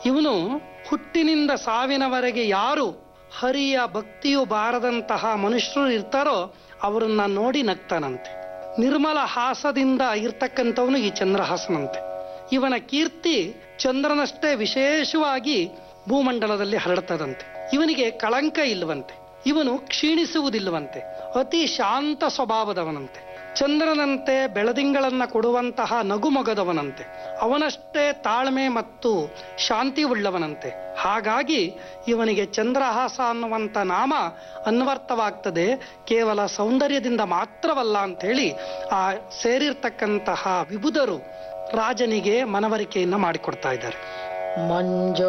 ಇವನು ಹುಟ್ಟಿನಿಂದ ಸಾವಿನವರೆಗೆ ಯಾರು ಹರಿಯ ಭಕ್ತಿಯು ಬಾರದಂತಹ ಮನುಷ್ಯರು ಇರ್ತಾರೋ ಅವರನ್ನ ನೋಡಿ ನಗ್ತಾನಂತೆ ನಿರ್ಮಲ ಹಾಸದಿಂದ ಇರ್ತಕ್ಕಂಥವನು ಈ ಚಂದ್ರಹಾಸನಂತೆ ಇವನ ಕೀರ್ತಿ ಚಂದ್ರನಷ್ಟೇ ವಿಶೇಷವಾಗಿ ಭೂಮಂಡಲದಲ್ಲಿ ಹರಡ್ತದಂತೆ ಇವನಿಗೆ ಕಳಂಕ ಇಲ್ಲವಂತೆ ಇವನು ಕ್ಷೀಣಿಸುವುದಿಲ್ಲವಂತೆ ಅತಿ ಶಾಂತ ಸ್ವಭಾವದವನಂತೆ ಚಂದ್ರನಂತೆ ಬೆಳದಿಂಗಳನ್ನ ಕೊಡುವಂತಹ ನಗುಮೊಗದವನಂತೆ ಅವನಷ್ಟೇ ತಾಳ್ಮೆ ಮತ್ತು ಶಾಂತಿ ಉಳ್ಳವನಂತೆ ಹಾಗಾಗಿ ಇವನಿಗೆ ಚಂದ್ರಹಾಸ ಅನ್ನುವಂಥ ನಾಮ ಅನ್ವರ್ಥವಾಗ್ತದೆ ಕೇವಲ ಸೌಂದರ್ಯದಿಂದ ಮಾತ್ರವಲ್ಲ ಅಂತ ಹೇಳಿ ಆ ಸೇರಿರ್ತಕ್ಕಂತಹ ವಿಬುಧರು ರಾಜನಿಗೆ ಮನವರಿಕೆಯನ್ನ ಮಾಡಿಕೊಡ್ತಾ ಇದ್ದಾರೆ ಮಂಜು